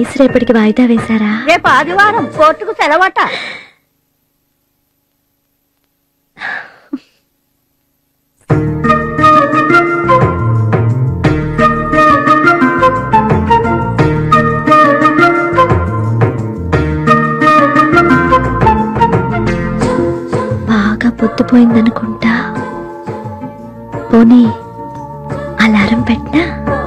Case రేపటికి వాయిదా వేశారా రేపు ఆదివారం కోర్టుకు సెలవట బాగా పొద్దుపోయిందనుకుంటా పోనీ అలారం పెట్టినా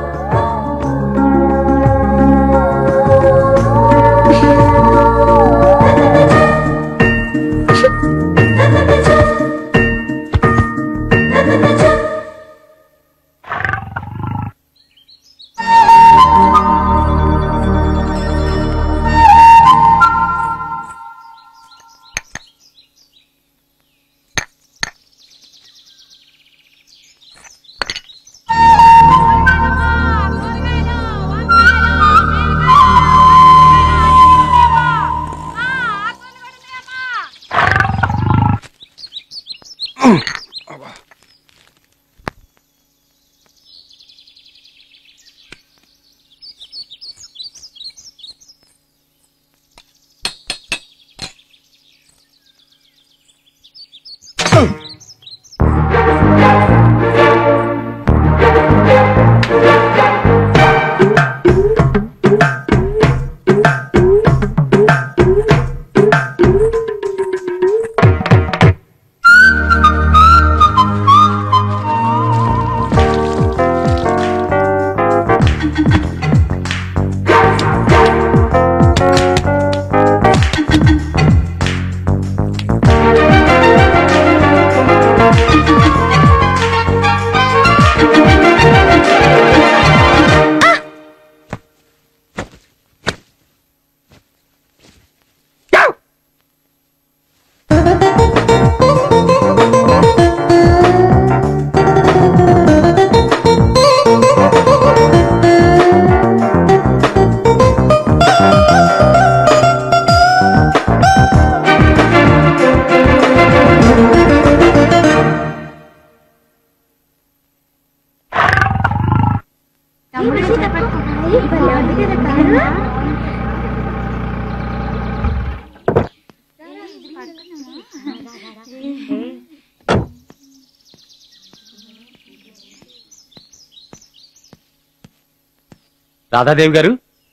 రాధాదేవి గారు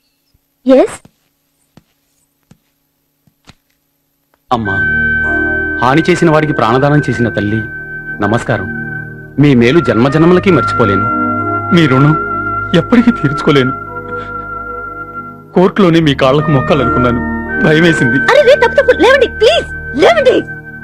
ఎస్ అమ్మా హాని చేసిన వాడికి ప్రాణదానం చేసిన తల్లి నమస్కారం మీ మేలు జన్మజన్మలకి మర్చిపోలేను మీ రుణం ఎప్పటికీ తీర్చుకోలేను కోర్టులోనే మీ కాళ్లకు మొక్కాలనుకున్నాను భయం వేసింది అరే రే తప్పు తప్పు లేవండి ప్లీజ్ లేవండి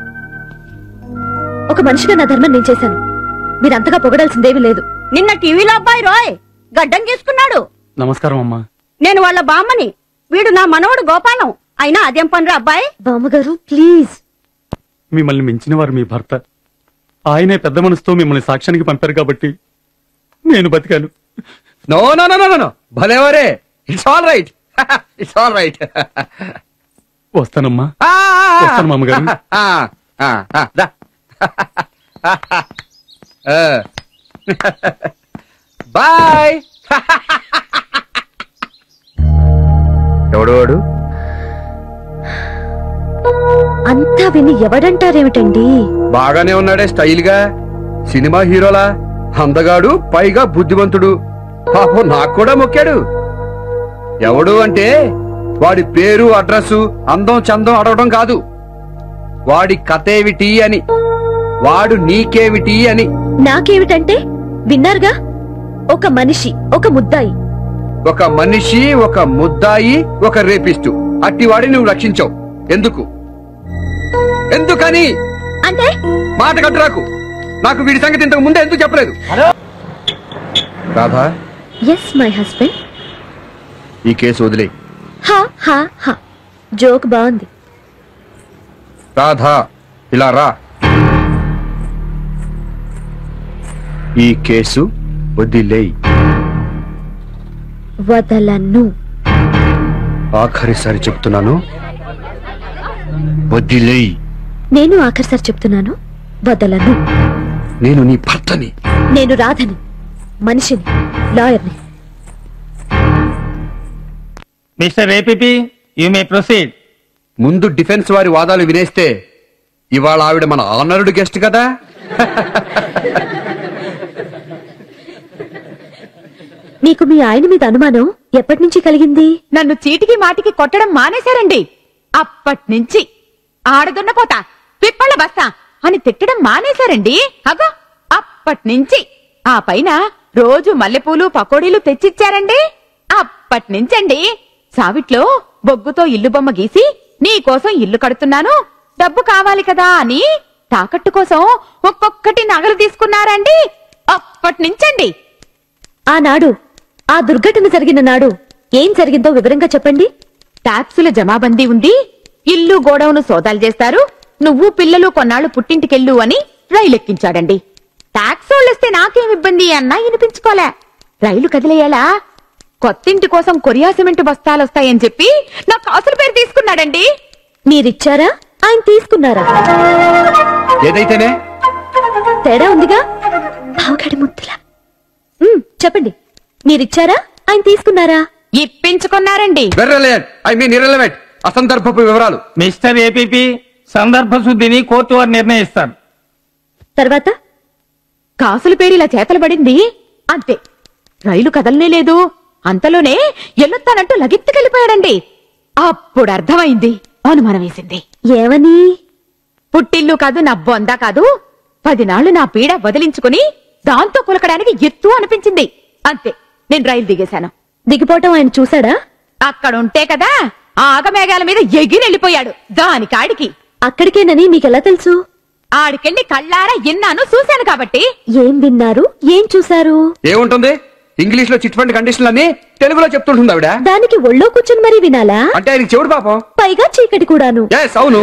ఒక మనిషిగా నా ధర్మం నేను చేశాను మీరు అంతగా పొగడాల్సిందేమీ లేదు నిన్న టీవీలో అబ్బాయి రోయ్ గడ్డం గీసుకున్నాడు నమస్కారం అమ్మా నేను వాళ్ళ బామ్మని వీడు నా మనవడు గోపాలం అయినా అదేం పనిరా అబ్బాయి బామ్మగారు ప్లీజ్ మిమ్మల్ని మించిన వారు మీ భర్త ఆయనే పెద్ద మనసుతో మిమ్మల్ని సాక్ష్యానికి పంపారు కాబట్టి నేను బతికాను no no no no no భలేవరే it's all right it's all right వస్తానమ్మా వస్తాను మామగారు బాయ్ ఎవడు వాడు అంతా విని ఎవడంటారేమిటండి బాగానే ఉన్నాడే స్టైల్ గా సినిమా హీరోలా అందగాడు పైగా బుద్ధిమంతుడు పాపం నాకు కూడా మొక్కాడు ఎవడు అంటే వాడి పేరు అడ్రస్ అందం చందం అడగడం కాదు వాడి కథేమిటి అని వాడు నీకేమిటి అని నాకేమిటంటే విన్నారుగా ఒక మనిషి ఒక ముద్దాయి ఒక మనిషి ఒక ముద్దాయి ఒక రేపిస్టు అట్టివాడిని నువ్వు రక్షించావు ఎందుకు ఎందుకని అంటే మాట కట్టురాకు నాకు వీడి సంగతి ఇంతకు ముందే ఎందుకు చెప్పలేదు రాధా ఎస్ మై హస్బెండ్ ఈ కేసు వదిలే హా హా హా జోక్ బాగుంది రాధా ఇలా రా ఈ కేసు వదిలేయ్ వదలను ఆఖరిసారి చెప్తున్నాను వదిలేయ్ నేను ఆఖరిసారి చెప్తున్నాను వదలను నేను నీ భర్తని నేను రాధని మనిషిని లాయర్ని mister APP you may proceed ముందు డిఫెన్స్ వారి వాదాలు వినేస్తే ఇవాళ ఆవిడ మన ఆనరుడు గెస్ట్ కదా మీకు మీ ఆయన మీద అనుమానం ఎప్పటి నుంచి కలిగింది నన్ను చీటికి మాటికి కొట్టడం మానేశారండి అప్పట్నుంచి ఆడదున్నపోతా పిప్పళ్ళ బస్తా అని తిట్టడం మానేశారండి అగో అప్పట్నుంచి ఆ పైన రోజు మల్లెపూలు పకోడీలు తెచ్చిచ్చారండి అప్పట్నుంచండి సావిట్లో బొగ్గుతో ఇల్లు బొమ్మ గీసి నీకోసం ఇల్లు కడుతున్నాను డబ్బు కావాలి కదా అని తాకట్టు కోసం ఒక్కొక్కటి నగలు తీసుకున్నారండి అప్పట్నుంచండి ఆనాడు ఆ దుర్ఘటన జరిగిన నాడు ఏం జరిగిందో వివరంగా చెప్పండి ట్యాక్సుల జమాబందీ ఉంది ఇల్లు గోడౌను సోదాలు చేస్తారు నువ్వు పిల్లలు కొన్నాళ్ళు పుట్టింటికెళ్ళు అని రైలు ఎక్కించాడండి ట్యాక్స్ వాళ్ళొస్తే నాకేం ఇబ్బంది అన్నా వినిపించుకోలే రైలు కదిలేయాలా కొత్తింటి కోసం కొరియా సిమెంట్ బస్తాలొస్తాయని చెప్పి నా కాసుల పేరు తీసుకున్నాడండి మీరిచ్చారా ఆయన తీసుకున్నారా ఏదైతేనే తేడా ఉందిగా పావుగడి ముద్దులా ఉమ్, చెప్పండి మీరిచ్చారా ఆయన తీసుకున్నారా ఇప్పించుకున్నారండి వెర్రలేట్ ఐ మీన్ ఇర్రెలవెంట్ అసందర్భపు వివరాలు మిస్టర్ ఏపీపీ సందర్భ శుద్ధిని కోర్టు వారు నిర్ణయిస్తారు తర్వాత కాసుల పేరు ఇలా చేతలు పడింది అంతే రైలు కదలనే లేదు అంతలోనే ఎల్లొత్తానంటూ లగిత్తుకెళ్ళిపోయాడండి అప్పుడు అర్థమైంది అనుమానం వేసింది ఏమని పుట్టిల్లు కాదు నా బొందా కాదు పదినాళ్లు నా పీడ వదిలించుకుని దాంతో కులకడానికి ఎత్తు అనిపించింది అంతే నేను రైలు దిగేశాను దిగిపోవటం ఆయన చూశాడా అక్కడుంటే కదా ఆ ఆగమేఘాల మీద ఎగిరి వెళ్ళిపోయాడు దానికాడికి అక్కడికేనని మీకెలా తెలుసు ఆడికెళ్ళి కళ్ళారా ఎన్నాను చూశాను కాబట్టి ఏం విన్నారు ఏం చూశారు ఏముంటుంది ఇంగ్లీష్ లో చిట్ ఫండ్ కండిషన్లు అన్ని తెలుగులో చెప్తుంటుంది ఆవిడ దానికి ఒళ్ళో కూర్చొని మరీ వినాలా అంటే ఆయనకి చెవుడు పాపం పైగా చీకటి కూడాను ఎస్ అవును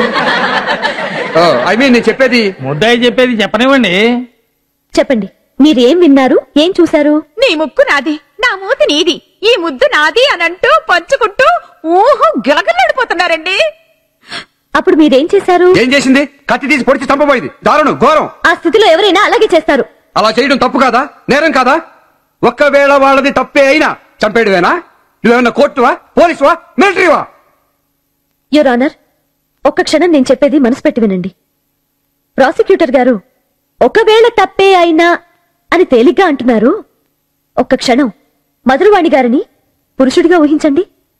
ఐ మీన్ నేను చెప్పేది ముద్దాయి చెప్పేది చెప్పనివ్వండి చెప్పండి మీరేం విన్నారు ఏం చూశారు నీ ముక్కు నాది నా మూతి నీది ఈ ముద్దు నాది అనంటూ పంచుకుంటూ ఊహు గిలగలాడిపోతున్నారండి అప్పుడు మీరేం చేశారు ఏం చేసింది కత్తి తీసి పొడిచి చంపబోయింది దారుణం ఘోరం ఆ స్థితిలో ఎవరైనా అలాగే చేస్తారు అలా చేయడం తప్పు కాదా నేరం కాదా ఒక్కవేళ వాళ్ళది తప్పే అయినా చంపేయడమేనా నువ్వేమన్నా కోర్టువా పోలీసువా మిలిటరీవా యువర్ ఆనర్ ఒక్క క్షణం నేను చెప్పేది మనసు పెట్టి వినండి ప్రాసిక్యూటర్ గారు ఒకవేళ తప్పే అయినా అని తేలిగ్గా అంటున్నారు ఒక్క క్షణం మధురవాణి గారిని పురుషుడిగా ఊహించండి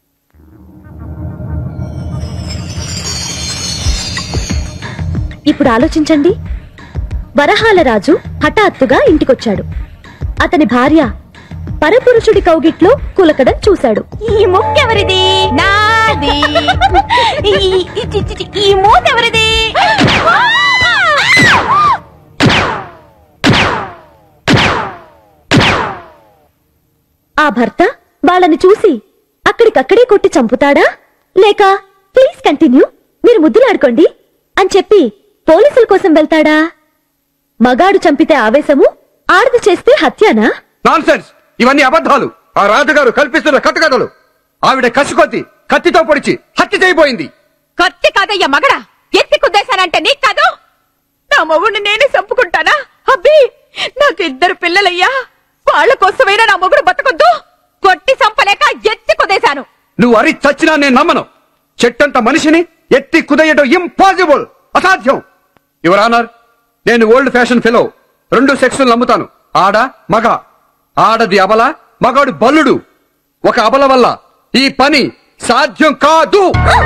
ఇప్పుడు ఆలోచించండి వరహాల రాజు హఠాత్తుగా ఇంటికొచ్చాడు అతని భార్య పరపురుషుడి కౌగిట్లో కులకడం చూశాడు ఈ ముక్కెవరిది నాది ఈ- ఈ- ఈ- ఈ- ఈ మూతెవరిది ఆ భర్త వాళ్ళని చూసి అక్కడికక్కడే కొట్టి చంపుతాడా లేక ప్లీజ్ కంటిన్యూ మీరు ముద్దులాడుకోండి అని చెప్పి పోలీసుల కోసం వెళ్తాడా మగాడు చంపితే ఆవేశము ఆడది చేస్తే హత్యానా నాన్సెన్స్ ఇవన్నీ అబద్ధాలు ఆ రాజుగారు కల్పిస్తున్న కట్టుకథలు ఆవిడ కసికొద్ది కత్తితో పొడిచి హత్య చేయబోయింది కత్తి కాదయ్యా మగడా ఎత్తి కుద్దేశానంటే నీకు కాదు నా మొగుడిని నేనే చంపుకుంటానా అబ్బి నాకు ఇద్దరు పిల్లలయ్యా వాళ్ళ కోసమైనా నా మొగుడు బతకొద్దు కొట్టి చంపలేక ఎత్తి కుదేశాను నువ్వు అరి చచ్చినా నేను నమ్మను చెట్టంత మనిషిని ఎత్తి కుదయడం ఇంపాసిబుల్ అసాధ్యం యువర్ ఆనర్ నేను ఓల్డ్ ఫ్యాషన్ ఫెలో రెండు సెక్సులు నమ్ముతాను ఆడ మగ ఆడది అబల మగాడు బల్లుడు ఒక అబల వల్ల ఈ పని సాధ్యం కాదు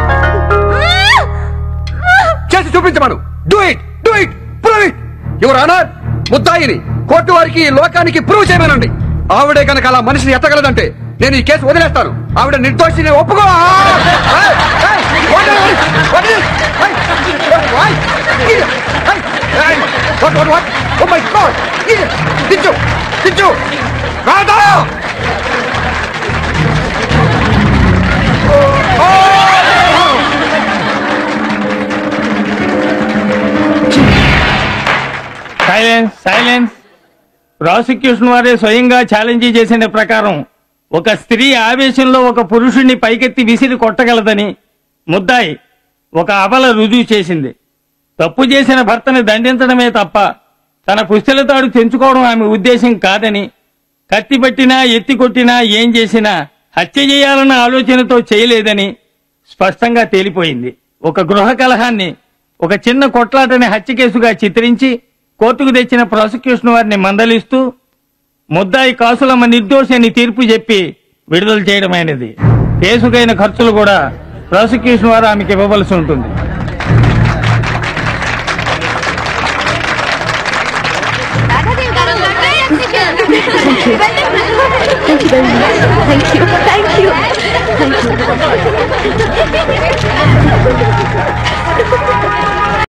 చేసి చూపించమను do it do it prove it your honour ముద్దాయిని కోర్టు వారికి ఈ లోకానికి ప్రూవ్ చేయమనండి ఆవిడే కనుక అలా మనిషిని ఎత్తగలదంటే నేను ఈ కేసు వదిలేస్తాను ఆవిడ నిర్దోషిని ఒప్పుకో ఏయ్, ఏయ్, what is this? What is this? ఏయ్, why? ఏయ్, ఏయ్, what, what, what? Oh my God! ఏయ్, దించు దించు రాదా సైలెన్స్ సైలెన్స్ ప్రాసిక్యూషన్ వారే స్వయంగా ఛాలెంజ్ చేసిన ప్రకారం ఒక స్త్రీ ఆవేశంలో ఒక పురుషుణ్ణి పైకెత్తి విసిరి కొట్టగలదని ముద్దాయి ఒక అబల రుజువు చేసింది తప్పు చేసిన భర్తని దండించడమే తప్ప తన పుస్తల తాడు తెంచుకోవడం ఆమె ఉద్దేశం కాదని కత్తి పట్టినా ఎత్తి కొట్టినా ఏం చేసినా హత్య చేయాలన్న ఆలోచనతో చేయలేదని స్పష్టంగా తేలిపోయింది ఒక గృహ కలహాన్ని ఒక చిన్న కొట్లాటని హత్య కేసుగా చిత్రించి కోర్టుకు తెచ్చిన ప్రాసిక్యూషన్ వారిని మందలిస్తూ ముద్దాయి కాసులమ్మ నిర్దోషి అని తీర్పు చెప్పి విడుదల చేయడమైనది కేసుకైన ఖర్చులు కూడా ప్రాసిక్యూషన్ వారు ఆమెకి ఇవ్వవలసి ఉంటుంది Thank you very much. Thank you. Thank you. Thank you.